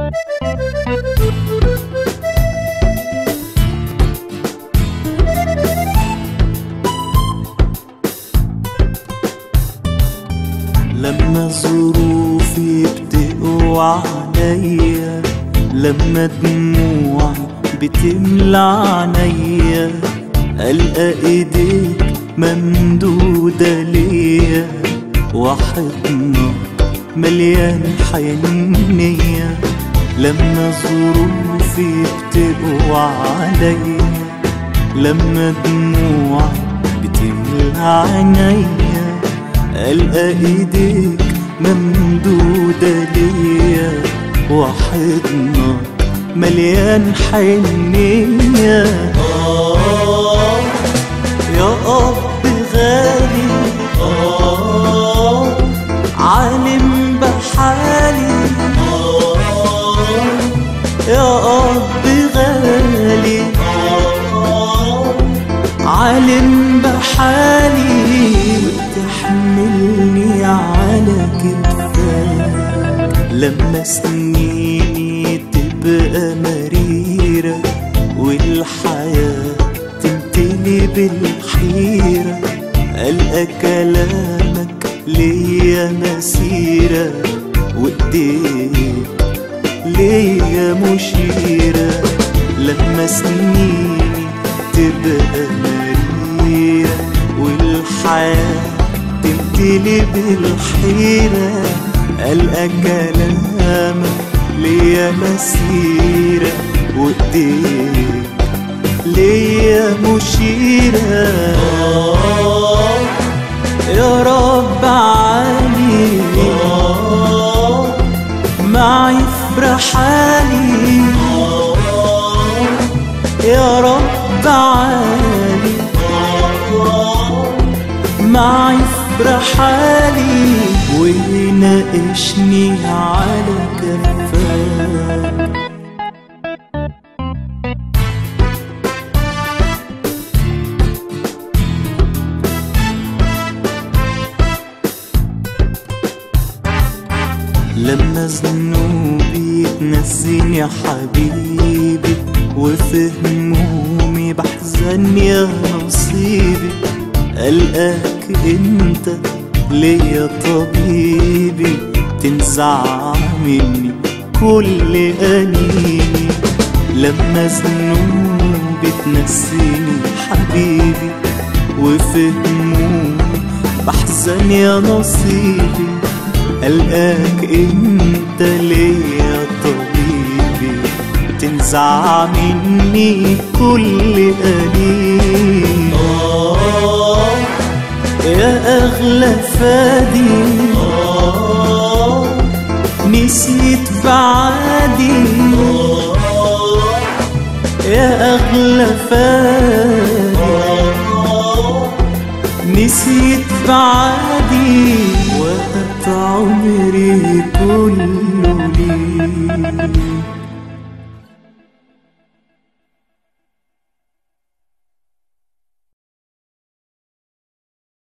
لما ظروفي بتقوى عليا لما دموعي بتملى عينيا ألقى ايديك ممدودة ليا وحضنك مليان حنية لما ظروفي بتقوى عليا لما دموعي بتملى عينيا ألقى ايديك ممدودة ليا وحضنك مليان حنية آه يا أب غالي آه عالم بحالي آه يا أب غالي آه عالم بحالي وتحملني على كتفك لما سنيني تبقى مريرة والحياة تمتلي بالحيرة ألقى كلامك ليا مسيرة وإيديك ليا مشيرة لما سنيني تبقى مريرة والحياة تمتلي بالحيرة ألقى كلامك ليا مسيرة وإيديك ليا مشيرة آه يا رب عالي آه معي في رحالي آه يا رب عالي آه معي في رحالي ويناقشني على كفاك لما ذنوبي تنسيني يا حبيبي وفي همومي بحزن يا نصيبي ألقاك انت ليا طبيبي تنزع مني كل أنيني لما ذنوبي تنسيني حبيبي وفي همومي بحزن يا نصيبي ألقاك انت ليا طبيبي تنزع مني كل أنين آه يا أغلى فادي آه نسيت بعادي آه يا أغلى فادي نسيت بعادي وقت عمري كله ليك